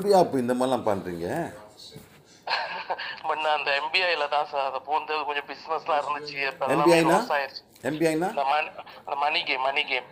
எப்படியா இப்போ இந்த மாதிரிலாம் பண்ணுறீங்க முன்ன அந்த எம்பிஐல தான் சார் அதை பூந்து கொஞ்சம் பிசினஸ்லாம் இருந்துச்சு இப்ப எல்லாமே எம்பிஐனா loss ஆயிருச்சு எம்பிஐனா இந்த மணி அந்த மணி கேம் மணி கேம்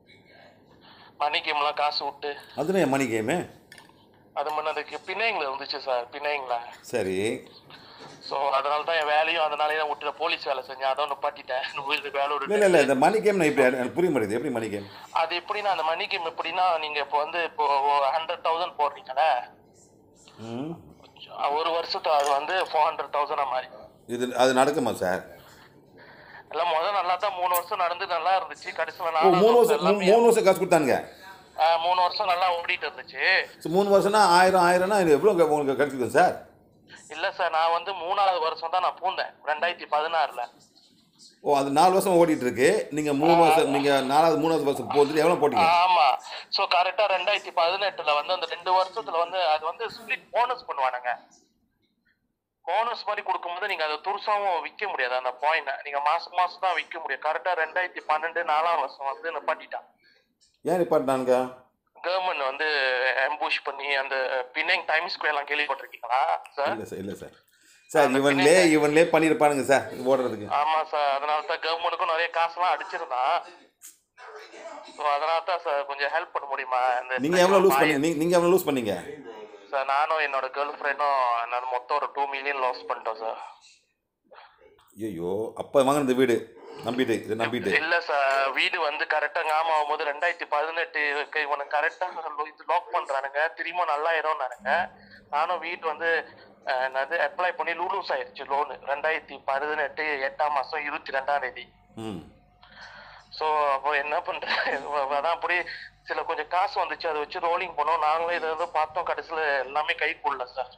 மணி கேம்லாம் காசு விட்டு அதுனா மணி கேமு அது முன்ன அதுக்கு பிணைங்கள இருந்துச்சு சார் பிணைங்கள சரி ஸோ அதனால தான் என் வேலையும் அதனாலே தான் விட்டுல போலீஸ் வேலை செஞ்சேன் அதான் நிப்பாட்டிட்டேன் இது வேலை இல்லை விட்டு இல்லை இல்லை இந்த மணி கேம் நான் இப்படி எனக்கு புரிய மாட்டேங்குது எப்படி மணி கேம் அது எப்படின்னா அந்த மணி கேம் எப்படின்னா நீங்க இப்போ வந்து இப்போ ஹண்ட்ரட் தௌசண்ட் போடுறீங்களே ம் ஒரு வருஷத்துக்கு அது வந்து ஃபோர் ஹண்ட்ரட் தௌசண்ட் மாதிரி இது அது நடக்குமா சார் எல்லாம் முதல் நல்லா தான் மூணு வருஷம் நடந்து நல்லா இருந்துச்சு கடைசியில் ஓ நாலு மூணு வருஷம் மூ- மூணு வருஷம் காசு கொடுத்தானுங்க ஆஹ் மூணு வருஷம் நல்லா ஓடிட்டு இருந்துச்சு ஸோ மூணு வருஷம்னா ஆயிரம் ஆயிரம்னா இது எவ்வளோ உங்களுக்கு கிடைச்சிக்கும் சார் இல்ல சார் நான் வந்து மூணாவது வருஷம் தான் நான் பூந்தேன் ரெண்டாயிரத்தி பதினாறுல ஓ அது நாலு வருஷம் ஓடிட்டு இருக்கு நீங்கள் மூணு வருஷம் நீங்கள் நாலாவது மூணாவது வருஷம் போட்டு எவ்வளோ போட்டீங்க ஆமா சோ கரெக்டா ரெண்டாயிரத்தி பதினெட்டுல வந்து அந்த ரெண்டு வருஷத்துல வந்து அது வந்து ஸ்பிளிட் போனஸ் பண்ணுவானுங்க போனஸ் மாதிரி கொடுக்கும்போது நீங்க அதை துருசாவும் விற்க முடியாது அந்த பாயிண்ட் நீங்க மாசம் மாசம் தான் விற்க முடியும் கரெக்டா ரெண்டாயிரத்தி பன்னெண்டு நாலாம் வருஷம் வந்து நிப்பாட்டிட்டான் ஏன் நிப்பாட்டினானுங்க கவர்மெண்ட் வந்து எம்பூஷ் பண்ணி அந்த பின்னிங் டைம் ஸ்கொயர்லாம் கேள்விப்பட்டிருக்கீங்களா சார் இல்லை சார் இல்லை சார் சார் இவன்லே இவன்லே பண்ணியிருப்பானுங்க சார் ஓடுறதுக்கு ஆமா சார் அதனால தான் கவர்மெண்ட்டுக்கும் நிறைய காசுலாம் அடிச்சிருந்தான் ஸோ அதனால தான் சார் கொஞ்சம் ஹெல்ப் பண்ண முடியுமா இந்த நீங்கள் எவ்வளோ லூஸ் பண்ணி நீங்கள் நீங்கள் எவ்வளோ லூஸ் பண்ணீங்க சார் நானும் என்னோட கேர்ள் ஃப்ரெண்டும் நான் மொத்தம் ஒரு டூ மில்லியன் லாஸ் பண்ணிட்டோம் சார் ஐயோ அப்போ வாங்கினது வீடு நம்பிட்டு இதை நம்பிட்டு இல்ல சார் வீடு வந்து கரெக்டா ஞாபகம் ஆகும்போது ரெண்டாயிரத்தி பதினெட்டு இவனுக்கு கரெக்டா இது லாக் பண்றானுங்க திரும்ப நல்லாயிரும் நானுங்க நானும் வீடு வந்து அஹ், என்னது அப்ளை பண்ணி லூலூஸ் ஆயிருச்சு லோனு ரெண்டாயிரத்தி பதினெட்டு எட்டாம் மாசம் இருபத்தி ரெண்டாம் தேதி ம் ஸோ அப்போ என்ன பண்றேன் அதான் அப்படி சில கொஞ்சம் காசு வந்துச்சு அதை வச்சு ரோலிங் பண்ணோம் நாங்களே இதை ஏதோ பார்த்தோம் கடைசியில் எல்லாமே கைக்குள்ள சார்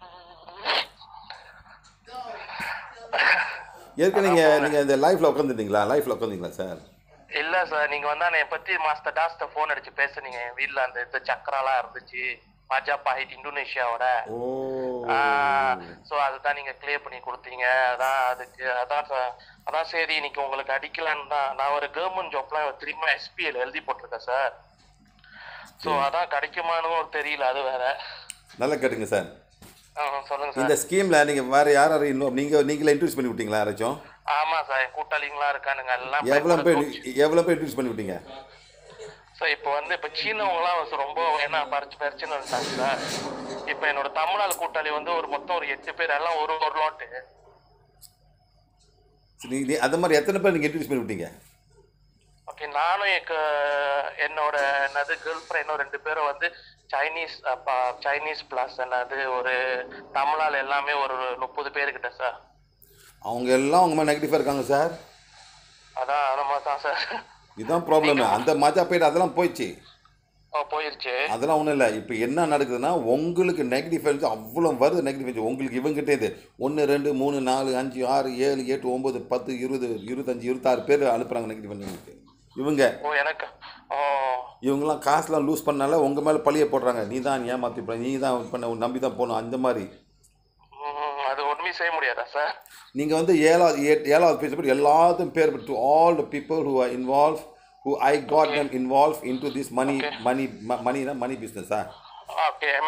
ஏற்கனவே நீங்கள் நீங்கள் இந்த லைஃப்பில் உட்காந்துட்டீங்களா லைஃப்பில் உட்காந்தீங்களா சார் இல்ல சார் நீங்க வந்து என்னை பத்தி மாஸ்டர் டாஸ்ட போன் அடிச்சு பேசுனீங்க என் வீட்ல அந்த இது சக்கராலாம் இருந்துச்சு மஜா பாஹிட் இந்தோனேஷியாவோட ஓ சோ அதுதான் நீங்க கிளியர் பண்ணி கொடுத்தீங்க அதான் அதுக்கு அதான் சார் அதான் சரி இன்னைக்கு உங்களுக்கு அடிக்கலான்னு தான் நான் ஒரு கவர்மெண்ட் ஜாப்லாம் திரும்ப எஸ்பிஎல் எழுதி போட்டிருக்கேன் சார் சோ அதான் கிடைக்குமான்னு ஒரு தெரியல அது வேற நல்லா கேட்டுங்க சார் ஆ, சொல்லுங்க சார் இந்த ஸ்கீமில் நீங்கள் வேறு யார் யாரும் இன்னும் நீங்கள் நீங்களே இன்ட்ரடியூஸ் பண்ணி விட்டீங்களா யாராச்சும் ஆமா சார் என் கூட்டாளிங்களா இருக்கானுங்க எல்லாம் எவ்வளோ பேர் எவ்வளோ பேர் இன்ட்ரடியூஸ் பண்ணி விட்டீங்க சார் இப்போ வந்து இப்போ சீனவங்களாம் வந்து ரொம்ப என்ன பறிச்சு பறிச்சுன்னு வந்துட்டாங்க சார் இப்போ என்னோட தமிழ்நாடு கூட்டாளி வந்து ஒரு மொத்தம் ஒரு எட்டு பேர் எல்லாம் ஒரு ஒரு லோட்டு நீ நீ அந்த மாதிரி எத்தனை பேர் நீங்கள் இன்ட்ரடியூஸ் பண்ணி விட்டீங்க ஓகே நானும் எனக்கு என்னோட என்னது கேர்ள் ஃப்ரெண்டும் ரெண்டு பேரும் வந்து சைனீஸ் அப்பா சைனீஸ் பிளஸ் என்னது ஒரு தமிழால் எல்லாமே ஒரு முப்பது பேர்கிட்ட சார் அவங்க எல்லாம் அவங்க மேலே நெகட்டிவாக இருக்காங்க சார் அதான் அந்த மாதிரி தான் சார் இதுதான் ப்ராப்ளம் அந்த மஜா போயிட்டு அதெல்லாம் போயிடுச்சு ஓ போயிருச்சு அதெல்லாம் ஒன்றும் இல்லை இப்போ என்ன நடக்குதுன்னா உங்களுக்கு நெகட்டிவ் ஃபைல்ஸ் அவ்வளோ வருது நெகட்டிவ் ஃபைல்ஸ் உங்களுக்கு இவங்ககிட்டே இது ஒன்று ரெண்டு மூணு நாலு அஞ்சு ஆறு ஏழு எட்டு ஒம்பது பத்து இருபது இருபத்தஞ்சி இருபத்தாறு பேர் அனுப்புகிறாங்க நெகட்டிவ் ஃபைல்ஸ் இவங்க ஓ எனக்கு ஓ இவங்கெல்லாம் காசுலாம் லூஸ் பண்ணனால உங்கள் மேலே பழிய போடுறாங்க நீ தான் ஏமாற்றி போற, நீ தான் இது பண்ண நம்பி தான் போகணும் அந்த மாதிரி ம், அது ஒன்றுமே செய்ய முடியாதா சார் நீங்கள் வந்து ஏழாவது ஏ ஏழாவது பேஜ் படி எல்லாத்தையும் பேர் to all the people who are involve who I got them involve in to this money money மணினா மணி பிஸ்னஸா ஓகே